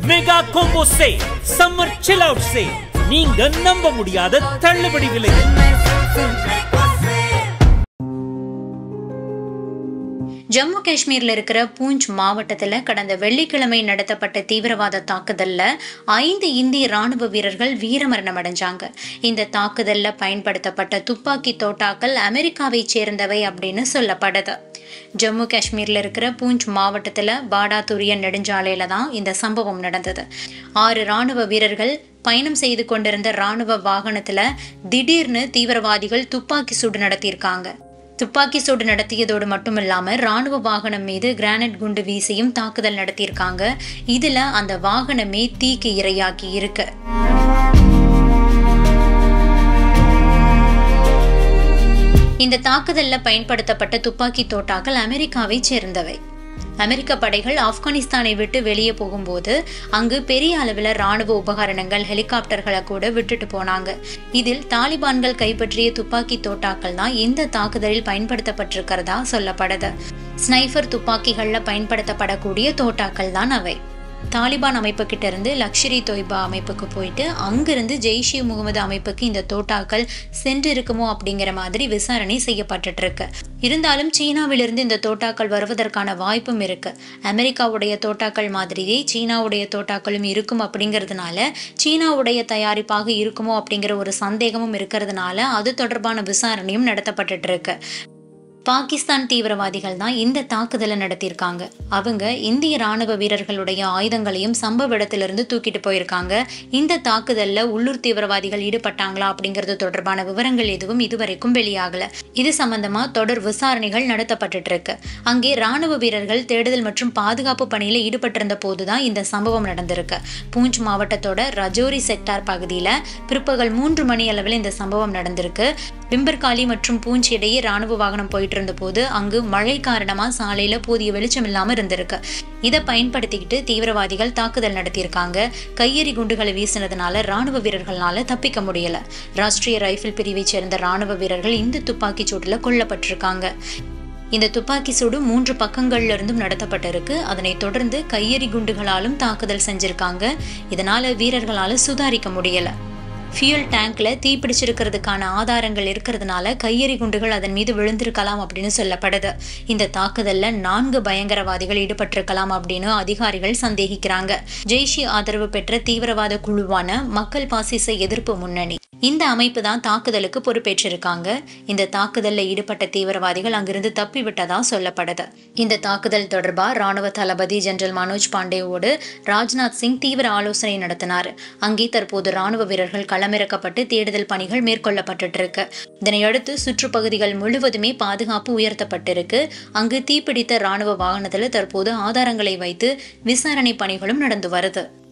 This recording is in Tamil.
mega combo say summer chill out say நீங்க நம்ப முடியாத தள்ளுபடி விலையில் ஜம்மு காஷ்மீர்ல இருக்கிற பூஞ்ச் மாவட்டத்துல கடந்த வெள்ளிக்கிழமை நடத்தப்பட்ட தீவிரவாத தாக்குதல்ல ஐந்து இந்திய ராணுவ வீரர்கள் வீரமரணம் அடைஞ்சாங்க இந்த தாக்குதல்ல பயன்படுத்தப்பட்ட துப்பாக்கி தோட்டாக்கள் அமெரிக்காவை சேர்ந்தவை அப்படின்னு சொல்லப்படுது ஜம்மு காஷ்மீர்ல இருக்கிற பூஞ்ச் மாவட்டத்துல பாடாதுரிய நெடுஞ்சாலையில தான் இந்த சம்பவம் நடந்தது ஆறு ராணுவ வீரர்கள் பயணம் செய்து கொண்டிருந்த ராணுவ வாகனத்துல திடீர்னு தீவிரவாதிகள் துப்பாக்கி சூடு நடத்தியிருக்காங்க துப்பாக்கி சூடு நடத்தியதோடு மட்டும் இல்லாம ராணுவ வாகனம் மீது கிரானைட் குண்டு வீசியும் தாக்குதல் நடத்தியிருக்காங்க இதுல அந்த வாகனமே தீக்கு இரையாக்கி இருக்கு இந்த தாக்குதல்ல பயன்படுத்தப்பட்ட துப்பாக்கி தோட்டாக்கள் அமெரிக்காவை சேர்ந்தவை அமெரிக்க படைகள் ஆப்கானிஸ்தானை விட்டு வெளியே போகும்போது அங்கு பெரிய அளவில் ராணுவ உபகரணங்கள் ஹெலிகாப்டர்களை கூட விட்டுட்டு போனாங்க இதில் தாலிபான்கள் கைப்பற்றிய துப்பாக்கி தோட்டாக்கள் தான் இந்த தாக்குதலில் பயன்படுத்தப்பட்டிருக்கிறதா சொல்லப்படுது ஸ்னைஃபர் துப்பாக்கிகள்ல பயன்படுத்தப்படக்கூடிய தோட்டாக்கள் தான் அவை தாலிபான் அமைப்பு கிட்ட இருந்து லக்ஷரி தொய்பா அமைப்புக்கு போயிட்டு அங்கிருந்து ஜெய்ஷ் இ முகமது அமைப்புக்கு இந்த தோட்டாக்கள் சென்று இருக்குமோ அப்படிங்கிற மாதிரி விசாரணை செய்யப்பட்டுட்டு இருக்கு இருந்தாலும் சீனாவிலிருந்து இந்த தோட்டாக்கள் வருவதற்கான வாய்ப்பும் இருக்கு அமெரிக்காவுடைய தோட்டாக்கள் மாதிரியே சீனாவுடைய தோட்டாக்களும் இருக்கும் அப்படிங்கிறதுனால சீனாவுடைய தயாரிப்பாக இருக்குமோ அப்படிங்கிற ஒரு சந்தேகமும் இருக்கிறதுனால அது தொடர்பான விசாரணையும் நடத்தப்பட்டுட்டு இருக்கு பாகிஸ்தான் தீவிரவாதிகள் தான் இந்த தாக்குதலை நடத்தியிருக்காங்க அவங்க இந்திய ராணுவ வீரர்களுடைய ஆயுதங்களையும் சம்பவ இடத்திலிருந்து தூக்கிட்டு போயிருக்காங்க இந்த தாக்குதல்ல உள்ளூர் தீவிரவாதிகள் ஈடுபட்டாங்களா அப்படிங்கிறது தொடர்பான விவரங்கள் எதுவும் இதுவரைக்கும் வெளியாகல இது சம்பந்தமா தொடர் விசாரணைகள் நடத்தப்பட்டுட்டு இருக்கு அங்கே ராணுவ வீரர்கள் தேடுதல் மற்றும் பாதுகாப்பு பணியில ஈடுபட்டிருந்த போதுதான் இந்த சம்பவம் நடந்திருக்கு பூஞ்ச் மாவட்டத்தோட ரஜோரி செக்டார் பகுதியில பிற்பகல் மூன்று மணி அளவில் இந்த சம்பவம் நடந்திருக்கு பிம்பர்காலி மற்றும் பூஞ்ச் இடையே ராணுவ வாகனம் போயிட்டு இருந்த போது அங்கு மழை காரணமா சாலையில போதிய வெளிச்சம் இல்லாம இருந்திருக்கு இதை பயன்படுத்திக்கிட்டு தீவிரவாதிகள் தாக்குதல் நடத்தியிருக்காங்க கையெறி குண்டுகளை வீசினதுனால ராணுவ வீரர்களால தப்பிக்க முடியல ராஷ்டிரிய ரைபிள் பிரிவை சேர்ந்த ராணுவ வீரர்கள் இந்த துப்பாக்கி சூட்டுல கொல்லப்பட்டிருக்காங்க இந்த துப்பாக்கி சூடு மூன்று பக்கங்கள்ல இருந்தும் நடத்தப்பட்டிருக்கு அதனை தொடர்ந்து கையெறி குண்டுகளாலும் தாக்குதல் செஞ்சிருக்காங்க இதனால வீரர்களால சுதாரிக்க முடியல ஃபியூல் டேங்க்ல தீ பிடிச்சிருக்கிறதுக்கான ஆதாரங்கள் இருக்கிறதுனால கையெறி குண்டுகள் அதன் மீது விழுந்திருக்கலாம் அப்படின்னு சொல்லப்படுது இந்த தாக்குதல்ல நான்கு பயங்கரவாதிகள் ஈடுபட்டிருக்கலாம் அப்படின்னு அதிகாரிகள் சந்தேகிக்கிறாங்க ஜெய்ஷி ஆதரவு பெற்ற தீவிரவாத குழுவான மக்கள் பாசிச எதிர்ப்பு முன்னணி இந்த அமைப்பு தான் தாக்குதலுக்கு பொறுப்பேற்றிருக்காங்க இந்த தாக்குதல்ல ஈடுபட்ட தீவிரவாதிகள் அங்கிருந்து தப்பி விட்டதா சொல்லப்படுது இந்த தாக்குதல் தொடர்பா ராணுவ தளபதி ஜெனரல் மனோஜ் பாண்டேவோடு ராஜ்நாத் சிங் தீவிர ஆலோசனை நடத்தினார் அங்கே தற்போது ராணுவ வீரர்கள் களமிறக்கப்பட்டு தேடுதல் பணிகள் மேற்கொள்ளப்பட்டு இருக்கு இதனையடுத்து சுற்றுப்பகுதிகள் முழுவதுமே பாதுகாப்பு உயர்த்தப்பட்டிருக்கு அங்கு தீப்பிடித்த ராணுவ வாகனத்தில் தற்போது ஆதாரங்களை வைத்து விசாரணை பணிகளும் நடந்து வருது